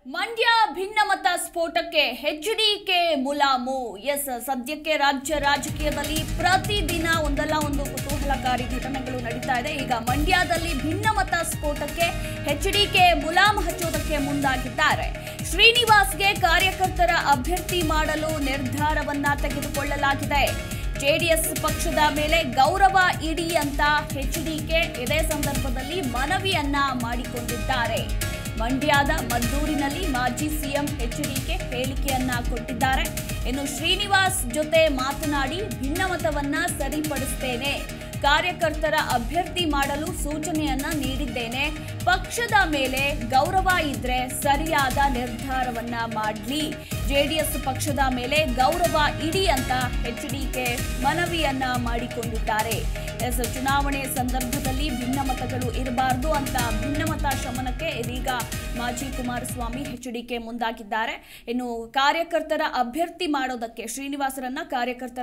ಮಂಡ್ಯ ಭಿನ್ನಮತ ಸ್ಫೋಟಕ್ಕೆ HDK ಮುಲಾಮು S ಸದ್ಯಕ್ಕೆ ರಾಜ್ಯ ರಾಜಕೀಯದಲ್ಲಿ ಪ್ರತಿದಿನ ಒಂದಲ್ಲ ಒಂದು ಕುತೂಹಲಕಾರಿ ಘಟನೆಗಳು ನಡೀತಾ ಇದೆ ಈಗ ಮಂಡ್ಯದಲ್ಲಿ ಭಿನ್ನಮತ ಸ್ಫೋಟಕ್ಕೆ ಎಚ್ಡಿಕೆ ಮುಲಾಮ್ ಹಚ್ಚೋದಕ್ಕೆ ಮುಂದಾಗಿದ್ದಾರೆ ಶ್ರೀನಿವಾಸ್ಗೆ ಕಾರ್ಯಕರ್ತರ ಅಭ್ಯರ್ಥಿ ಮಾಡಲು ನಿರ್ಧಾರವನ್ನ ತೆಗೆದುಕೊಳ್ಳಲಾಗಿದೆ ಜೆಡಿಎಸ್ ಪಕ್ಷದ ಮೇಲೆ ಗೌರವ ಇಡಿ ಅಂತ ಎಚ್ಡಿಕೆ ಇದೇ ಸಂದರ್ಭದಲ್ಲಿ ಮನವಿಯನ್ನ ಮಾಡಿಕೊಂಡಿದ್ದಾರೆ ಮಂಡ್ಯದ ಮದ್ದೂರಿನಲ್ಲಿ ಮಾಜಿ ಸಿಎಂ ಎಚ್ಡಿಕೆ ಹೇಳಿಕೆಯನ್ನ ಕೊಟ್ಟಿದ್ದಾರೆ ಇನ್ನು ಶ್ರೀನಿವಾಸ್ ಜೊತೆ ಮಾತನಾಡಿ ಭಿನ್ನಮತವನ್ನ ಸರಿಪಡಿಸ್ತೇನೆ ಕಾರ್ಯಕರ್ತರ ಅಭ್ಯರ್ಥಿ ಮಾಡಲು ಸೂಚನೆಯನ್ನ ನೀಡಿದ್ದೇನೆ ಪಕ್ಷದ ಮೇಲೆ ಗೌರವ ಇದ್ರೆ ಸರಿಯಾದ ನಿರ್ಧಾರವನ್ನ ಮಾಡಲಿ ಜೆಡಿಎಸ್ ಪಕ್ಷದ ಮೇಲೆ ಗೌರವ ಇಡಿ ಅಂತ ಎಚ್ಡಿಕೆ ಮನವಿಯನ್ನ ಮಾಡಿಕೊಂಡಿದ್ದಾರೆ ಎಸ್ ಚುನಾವಣೆ ಸಂದರ್ಭದಲ್ಲಿ ಭಿನ್ನಮತಗಳು ಇರಬಾರದು ಅಂತ ಭಿನ್ನಮತ ಶಮನಕ್ಕೆ ಇದೀಗ ಮಾಜಿ ಕುಮಾರಸ್ವಾಮಿ ಎಚ್ಡಿಕೆ ಮುಂದಾಗಿದ್ದಾರೆ ಇನ್ನು ಕಾರ್ಯಕರ್ತರ ಅಭ್ಯರ್ಥಿ ಮಾಡೋದಕ್ಕೆ ಶ್ರೀನಿವಾಸರನ್ನ ಕಾರ್ಯಕರ್ತರ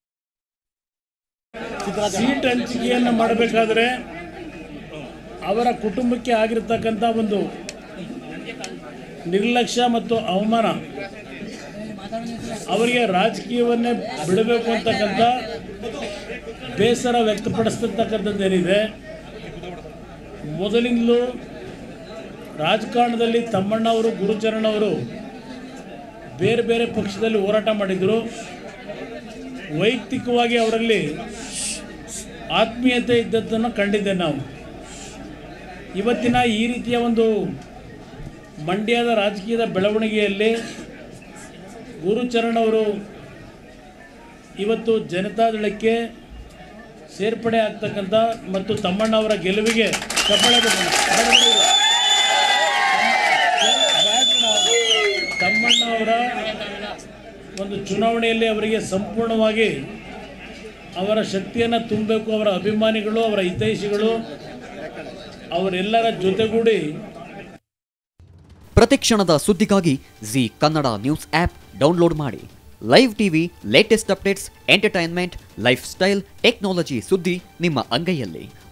ಸೀಟ್ ಹಂಚಿಕೆಯನ್ನು ಮಾಡಬೇಕಾದ್ರೆ ಅವರ ಕುಟುಂಬಕ್ಕೆ ಆಗಿರ್ತಕ್ಕಂಥ ಒಂದು ನಿರ್ಲಕ್ಷ್ಯ ಮತ್ತು ಅವಮಾನ ಅವರಿಗೆ ರಾಜಕೀಯವನ್ನೇ ಬಿಡಬೇಕು ಅಂತಕ್ಕಂಥ ಬೇಸರ ವ್ಯಕ್ತಪಡಿಸ್ತಕ್ಕಂಥದ್ದೇನಿದೆ ಮೊದಲಿಂದಲೂ ರಾಜಕಾರಣದಲ್ಲಿ ತಮ್ಮಣ್ಣವರು ಗುರುಚರಣವರು ಬೇರೆ ಬೇರೆ ಪಕ್ಷದಲ್ಲಿ ಹೋರಾಟ ಮಾಡಿದರು ವೈಯಕ್ತಿಕವಾಗಿ ಅವರಲ್ಲಿ ಆತ್ಮೀಯತೆ ಇದ್ದದ್ದನ್ನು ಕಂಡಿದ್ದೆ ನಾವು ಇವತ್ತಿನ ಈ ರೀತಿಯ ಒಂದು ಮಂಡ್ಯದ ರಾಜಕೀಯದ ಬೆಳವಣಿಗೆಯಲ್ಲಿ ಗುರುಚರಣ್ ಅವರು ಇವತ್ತು ಜನತಾದಳಕ್ಕೆ ಸೇರ್ಪಡೆ ಆಗ್ತಕ್ಕಂಥ ಮತ್ತು ತಮ್ಮಣ್ಣ ಅವರ ಗೆಲುವಿಗೆ ಚಪ್ಪಾಳೆ ಬರೋಣ. ತಮ್ಮಣ್ಣ ಅವರ ಒಂದು ಚುನಾವಣೆಯಲ್ಲಿ ಅವರಿಗೆ ಸಂಪೂರ್ಣವಾಗಿ ಅವರ ಶಕ್ತಿಯನ್ನು ತುಂಬಬೇಕು ಅವರ ಅಭಿಮಾನಿಗಳು ಅವರ ಹಿತೈಷಿಗಳು ಅವರೆಲ್ಲರ ಜೊತೆಗೂಡಿ ಪ್ರತಿಕ್ಷಣದ ಸುದ್ದಿಗಾಗಿ Zee Kannada news app download ಮಾಡಿ live TV latest updates entertainment lifestyle technology ಸುದ್ದಿ ನಿಮ್ಮ ಅಂಗೈಯಲ್ಲಿ